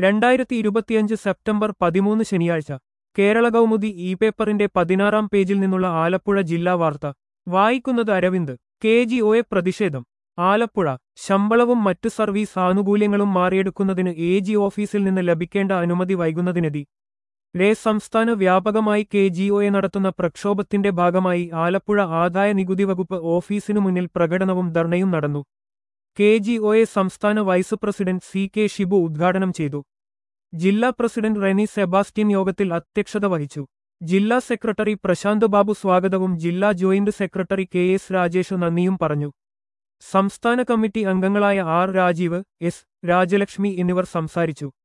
രണ്ടായിരത്തി ഇരുപത്തിയഞ്ച് സെപ്റ്റംബർ പതിമൂന്ന് ശനിയാഴ്ച കേരള കൗമുദി ഇ പേപ്പറിന്റെ പതിനാറാം പേജിൽ നിന്നുള്ള ആലപ്പുഴ ജില്ലാ വാർത്ത വായിക്കുന്നത് അരവിന്ദ് കെ ജി ഒയെ പ്രതിഷേധം ആലപ്പുഴ ശമ്പളവും മറ്റു സർവീസ് ആനുകൂല്യങ്ങളും മാറിയെടുക്കുന്നതിന് എ ജി ഓഫീസിൽ നിന്ന് ലഭിക്കേണ്ട അനുമതി വൈകുന്നതിനെതി രേ സംസ്ഥാന വ്യാപകമായി കെ ജി ഒയെ നടത്തുന്ന പ്രക്ഷോഭത്തിന്റെ ഭാഗമായി ആലപ്പുഴ ആദായ നികുതി വകുപ്പ് ഓഫീസിനു മുന്നിൽ പ്രകടനവും ധർണയും നടന്നു കെ ജി ഒയെ സംസ്ഥാന vice president C K Shibu ഉദ്ഘാടനം ചെയ്തു ജില്ലാ പ്രസിഡന്റ് റെനി സെബാസ്റ്റ്യൻ യോഗത്തിൽ അധ്യക്ഷത വഹിച്ചു ജില്ലാ സെക്രട്ടറി പ്രശാന്ത് ബാബു സ്വാഗതവും ജില്ലാ joint secretary K S Rajesh നന്ദിയും പറഞ്ഞു സംസ്ഥാന കമ്മിറ്റി അംഗങ്ങളായ ആർ രാജീവ് എസ് രാജലക്ഷ്മി എന്നിവർ സംസാരിച്ചു